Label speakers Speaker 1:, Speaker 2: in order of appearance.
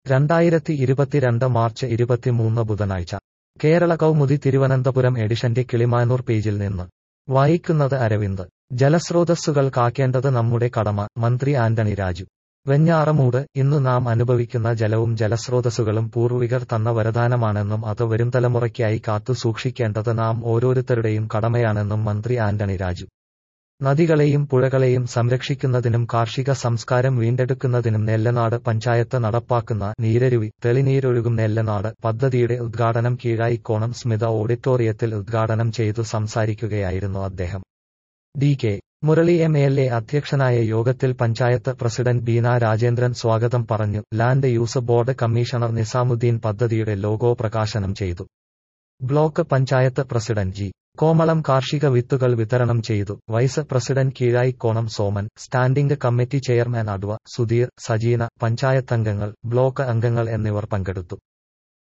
Speaker 1: രണ്ടായിരത്തി ഇരുപത്തിരണ്ട് മാർച്ച് ഇരുപത്തിമൂന്ന് ബുധനാഴ്ച കേരള കൗമുദി തിരുവനന്തപുരം എഡിഷന്റെ കിളിമാനൂർ പേജിൽ നിന്ന് വായിക്കുന്നത് അരവിന്ദ് ജലസ്രോതസ്സുകൾ കാക്കേണ്ടത് നമ്മുടെ കടമ മന്ത്രി ആന്റണി രാജു വെഞ്ഞാറമൂട് ഇന്ന് നാം അനുഭവിക്കുന്ന ജലവും ജലസ്രോതസ്സുകളും പൂർവികർ തന്ന വരദാനമാണെന്നും അത് വരും തലമുറയ്ക്കായി കാത്തു സൂക്ഷിക്കേണ്ടത് നാം ഓരോരുത്തരുടെയും കടമയാണെന്നും മന്ത്രി ആന്റണി രാജു നദികളെയും പുഴകളെയും സംരക്ഷിക്കുന്നതിനും കാർഷിക സംസ്കാരം വീണ്ടെടുക്കുന്നതിനും നെല്ലനാട് പഞ്ചായത്ത് നടപ്പാക്കുന്ന നീരരുവി തെളിനീരൊഴുകും നെല്ലനാട് പദ്ധതിയുടെ ഉദ്ഘാടനം കീഴായിക്കോണം സ്മിത ഓഡിറ്റോറിയത്തിൽ ഉദ്ഘാടനം ചെയ്തു സംസാരിക്കുകയായിരുന്നു അദ്ദേഹം D K Murali M L A അധ്യക്ഷനായ യോഗത്തിൽ പഞ്ചായത്ത് പ്രസിഡന്റ് ബീന രാജേന്ദ്രൻ സ്വാഗതം പറഞ്ഞു land use board commissioner Nizamuddin പദ്ധതിയുടെ ലോഗോ പ്രകാശനം ചെയ്തു block panchayat president G Komalam കാർഷിക വിത്തുകൾ വിതരണം ചെയ്തു vice president Keezhayikkonam Soman standing committee chairman adv Sudheer Sajeena പഞ്ചായത്തംഗങ്ങൾ ബ്ലോക്ക് അംഗങ്ങൾ എന്നിവർ പങ്കെടുത്തു